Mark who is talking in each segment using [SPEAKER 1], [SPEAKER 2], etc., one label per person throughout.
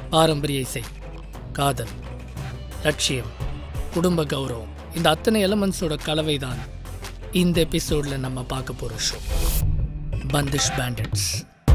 [SPEAKER 1] பாரம்பரிய இசை காதல் லட்சியம் குடும்ப கௌரவம் இந்த அத்தனை எலமெண்ட்ஸோட கலவை தான் இந்த எபிசோடில் நம்ம பார்க்க போகிற ஷோ பந்திஷ் பேண்டட்ஸ்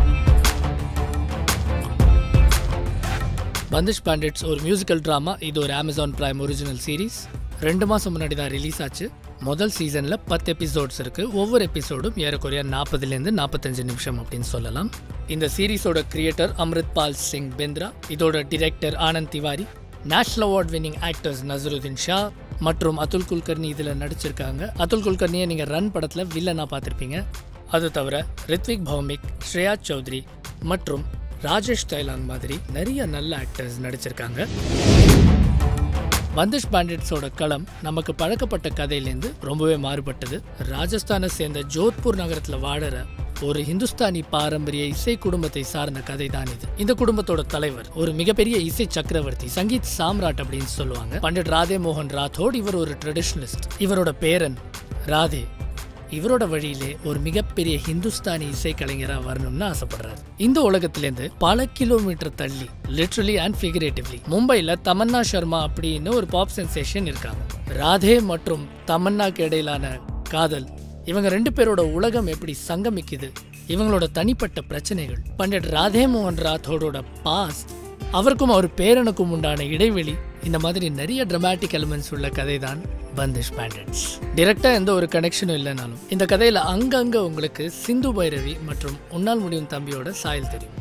[SPEAKER 1] பந்திஷ் பேண்டட்ஸ் ஒரு மியூசிக்கல் ட்ராமா இது ஒரு அமேசான் பிரைம் ஒரிஜினல் சீரிஸ் ரெண்டு மாதம் முன்னாடி தான் ரிலீஸ் ஆச்சு முதல் சீசனில் பத்து எபிசோட்ஸ் இருக்குது ஒவ்வொரு எபிசோடும் ஏறக்குறைய நாற்பதுலேருந்து நாற்பத்தஞ்சு நிமிஷம் அப்படின்னு சொல்லலாம் இந்த சீரிஸோட கிரியேட்டர் அம்ரித் பால் சிங் பெந்த்ரா இதோட director Anand Tiwari national award winning actors Naseeruddin Shah மற்றும் அதுல் குல்கர்னி இதில் நடிச்சிருக்காங்க அதுல் குல்கர்னியை நீங்கள் ரன் படத்தில் வில்லனாக பார்த்துருப்பீங்க அது தவிர ரித்விக் பௌமிக் ஸ்ரேயா சௌத்ரி மற்றும் ராஜேஷ் தைலாங் மாதிரி நிறைய நல்ல ஆக்டர்ஸ் நடிச்சிருக்காங்க பந்திஷ் பேண்டட்ஸோட களம் நமக்கு பழக்கப்பட்ட கதையிலேருந்து ரொம்பவே மாறுபட்டது ராஜஸ்தானை சேர்ந்த ஜோத்பூர் நகரத்தில் வாழற ஒரு ஹிந்துஸ்தானி பாரம்பரிய இசை குடும்பத்தை சார்ந்த கதை தான் இது இந்த குடும்பத்தோட தலைவர் ஒரு மிகப்பெரிய இசை சக்கரவர்த்தி சங்கீத் சாம்ராட் அப்படின்னு சொல்லுவாங்க பண்டிட் ராதே மோகன் ராத்தோட் இவர் ஒரு ட்ரெடிஷனலிஸ்ட் இவரோட பேரன் ராதே இவரோட வழியிலே ஒரு மிகப்பெரிய ஹிந்துஸ்தானி இசைக்கலைஞரா வரணும்னு ஆசைப்படுறாரு இந்த உலகத்திலேருந்து பல கிலோமீட்டர் தள்ளி லிட்ரலி அண்ட் ஃபிகரேட்டிவ்லி மும்பைல தமன்னா சர்மா அப்படின்னு ஒரு பாப் சென்சேஷன் இருக்காங்க ராதே மற்றும் தமன்னாக்கு இடையிலான காதல் இவங்க ரெண்டு பேரோட உலகம் எப்படி சங்கமிக்குது இவங்களோட தனிப்பட்ட பிரச்சனைகள் பண்டிட் ராதே மோகன் ராத்தோடோட பாஸ்ட் அவருக்கும் அவர் பேரனுக்கும் உண்டான இடைவெளி இந்த மாதிரி நிறைய டிராமாட்டிக் எலிமெண்ட்ஸ் உள்ள கதை தான் பந்திஷ் பேண்டட்ஸ் டிரெக்டா எந்த ஒரு கனெக்ஷனும் இல்லைனாலும் இந்த கதையில அங்கங்க உங்களுக்கு சிந்து பைரவி மற்றும் உன்னால் முடியும் தம்பியோட சாயல் தெரியும்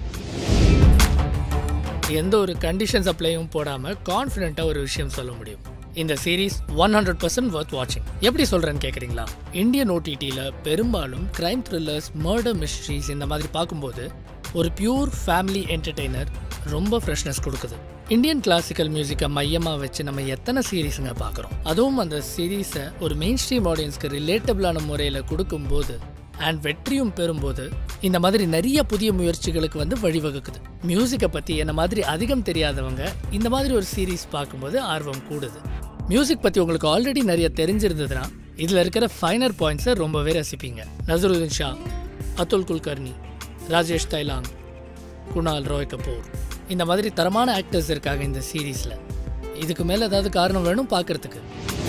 [SPEAKER 1] எந்த ஒரு கண்டிஷன்ஸ் அப்ளையும் போடாம கான்ஃபிடென்ட்டா ஒரு விஷயம் சொல்ல முடியும் இந்த series one hundred percent worth வாட்சிங் எப்படி சொல்றேன்னு கேக்குறீங்களா இந்தியன் ஓடிடியில் பெரும்பாலும் கிரைம் த்ரில்லர்ஸ் மர்டர் மிஸ்ட்ரிஸ் இந்த மாதிரி பார்க்கும்போது ஒரு பியூர் ஃபேமிலி என்டர்டெய்னர் ரொம்ப ஃப்ரெஷ்னஸ் கொடுக்குது இந்தியன் கிளாசிக்கல் மியூசிக்கை மையமாக வச்சு நம்ம எத்தனை சீரீஸுங்க பார்க்குறோம் அதுவும் அந்த சீரீஸை ஒரு மெயின் ஸ்ட்ரீம் ஆடியன்ஸ்க்கு ரிலேட்டபிளான முறையில் கொடுக்கும்போது அண்ட் வெற்றியும் பெறும்போது இந்த மாதிரி நிறைய புதிய முயற்சிகளுக்கு வந்து வழிவகுக்குது மியூசிக்கை பற்றி என்ன மாதிரி அதிகம் தெரியாதவங்க இந்த மாதிரி ஒரு சீரீஸ் பார்க்கும்போது ஆர்வம் கூடுது மியூசிக் பற்றி உங்களுக்கு ஆல்ரெடி நிறைய தெரிஞ்சிருந்ததுன்னா இதில் இருக்கிற ஃபைனர் பாயிண்ட்ஸை ரொம்பவே ரசிப்பீங்க நசருதீன் ஷா அதுல் குல்கர்னி ராஜேஷ் தைலாங் குணால் ரோய் கபூர் இந்த மாதிரி தரமான ஆக்டர்ஸ் இருக்காங்க இந்த சீரீஸில் இதுக்கு மேலே ஏதாவது காரணம் வேணும் பார்க்கறதுக்கு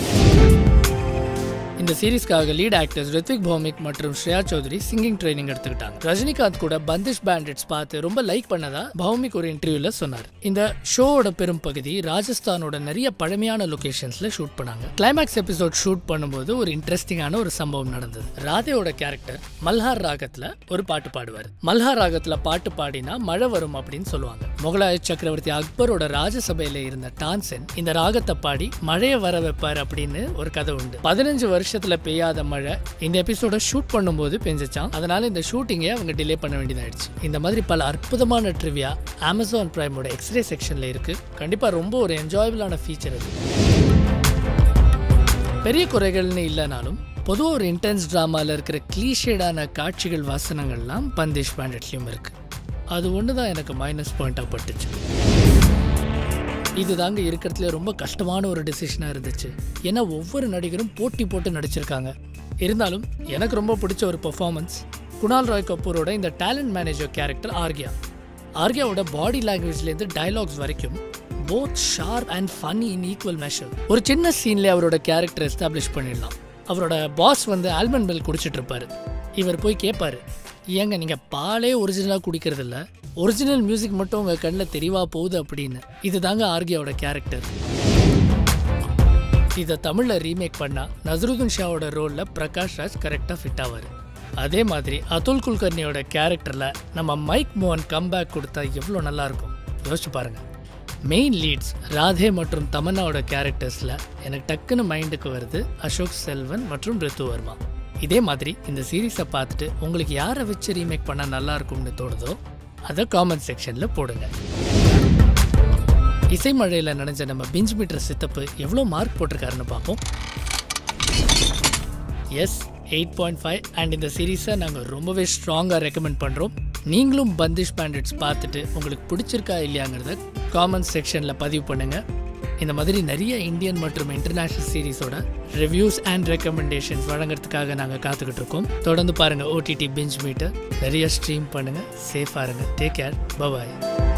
[SPEAKER 1] இந்த சீரீஸ்க்காக லீட் ஆக்டர்ஸ் ரித்விக் பௌமிக் மற்றும் ஸ்ரேயா சௌத்ரி சிங்கிங் ட்ரைனிங் எடுத்துக்கிட்டாங்க ரஜினிகாந்த் கூட பந்திஷ் பேண்டட்ஸ் பார்த்து ரொம்ப லைக் பண்ணதா பௌமிக் ஒரு இன்டர்வியூல சொன்னார் இந்த ஷோவோட பெரும் பகுதி ராஜஸ்தானோட நிறைய பழமையான லொகேஷன்ஸ்ல ஷூட் பண்ணாங்க கிளைமேக்ஸ் எபிசோட் ஷூட் பண்ணும்போது ஒரு இன்ட்ரெஸ்டிங்கான ஒரு சம்பவம் நடந்தது ராதேவோட கேரக்டர் மல்ஹார் ராகத்துல ஒரு பாட்டு பாடுவார் மல்ஹார் ராகத்துல பாட்டு பாடினா மழை வரும் அப்படின்னு சொல்லுவாங்க முகலாய சக்கரவர்த்தி அக்பரோட ராஜசபையில இருந்த டான்சன் இந்த ராகத்தை பாடி மழையை வர வைப்பார் அப்படின்னு ஒரு கதை உண்டு பதினஞ்சு வருஷத்துல பெய்யாத மழை இந்த எபிசோட ஷூட் பண்ணும்போது பெஞ்சிச்சான் அதனால இந்த ஷூட்டிங்கை அவங்க டிலே பண்ண வேண்டியதாயிடுச்சு இந்த மாதிரி பல அற்புதமான ட்ரிவியா அமேசான் பிரைமோட எக்ஸ்ரே செக்ஷன்ல இருக்கு கண்டிப்பா ரொம்ப ஒரு என்ஜாயபிளான ஃபீச்சர் அது பெரிய குறைகள்னு இல்லைனாலும் பொதுவாக ஒரு இன்டென்ஸ் ட்ராமாவில் இருக்கிற கிளீஷேடான காட்சிகள் வாசனங்கள்லாம் பந்திஷ் பேண்டட்லேயும் இருக்கு அது ஒன்று தான் எனக்கு மைனஸ் பாயிண்டாக பட்டுச்சு இது தாங்க இருக்கிறதுல ரொம்ப கஷ்டமான ஒரு டெசிஷனாக இருந்துச்சு ஏன்னா ஒவ்வொரு நடிகரும் போட்டி போட்டு நடிச்சிருக்காங்க இருந்தாலும் எனக்கு ரொம்ப பிடிச்ச ஒரு பெர்ஃபார்மன்ஸ் குணால் ராய் கபூரோட இந்த டேலண்ட் மேனேஜர் கேரக்டர் ஆர்கியா ஆர்கியாவோட பாடி லாங்குவேஜ்லேருந்து டயலாக்ஸ் வரைக்கும் both sharp and funny in equal measure ஒரு சின்ன சீன்ல அவரோட கேரக்டர் எஸ்டாப்ளிஷ் பண்ணிடலாம் அவரோட பாஸ் வந்து ஆல்மண்ட் மில் குடிச்சிட்டு இருப்பாரு இவர் போய் கேட்பாரு ஏங்க நீங்கள் பாலே ஒரிஜினலாக குடிக்கிறது இல்ல ஒரிஜினல் மியூசிக் மட்டும் உங்கள் கண்ணில் தெளிவா போகுது அப்படின்னு இதுதாங்க ஆர்கியாவோட கேரக்டர் இதை தமிழில் ரீமேக் பண்ணால் நசருதீன் ஷாவோட ரோலில் பிரகாஷ் ராஜ் கரெக்டாக ஃபிட் ஆவார் அதே மாதிரி அதுல் குல்கர்னியோட கேரக்டரில் நம்ம மைக் மோகன் கம்பேக் கொடுத்தா எவ்வளோ நல்லா இருக்கும் யோசிச்சு பாருங்க மெயின் லீட்ஸ் ராதே மற்றும் தமன்னாவோட கேரக்டர்ஸில் எனக்கு டக்குன்னு மைண்டுக்கு வருது அசோக் செல்வன் மற்றும் ரித்து வர்மா இதே மாதிரி இந்த சீரீஸை பார்த்துட்டு உங்களுக்கு யாரை வச்சு ரீமேக் பண்ணால் நல்லா இருக்கும்னு தோணுதோ அதை காமெண்ட் செக்ஷனில் போடுங்க இசை மழையில் நனைஞ்ச நம்ம பிஞ்ச் மீட்டர் சித்தப்பு எவ்வளோ மார்க் போட்டிருக்காருன்னு பார்ப்போம் yes eight point five and இந்த சீரீஸை நாங்கள் ரொம்பவே ஸ்ட்ராங்காக ரெக்கமெண்ட் பண்ணுறோம் நீங்களும் பந்திஷ் பேண்டட்ஸ் பார்த்துட்டு உங்களுக்கு பிடிச்சிருக்கா இல்லையாங்கிறத காமெண்ட் செக்ஷனில் பதிவு பண்ணுங்கள் இந்த மாதிரி நிறைய இந்தியன் மற்றும் இன்டர்நேஷ்னல் சீரிஸோட ரிவ்யூஸ் அண்ட் ரெக்கமெண்டேஷன்ஸ் வழங்குறதுக்காக நாங்கள் காத்துக்கிட்டு இருக்கோம் தொடர்ந்து பாருங்கள் ஓடிடி பிஞ்ச் மீட்டர் நிறைய ஸ்ட்ரீம் பண்ணுங்கள் சேஃபாக இருங்க டேக் கேர் பபாய்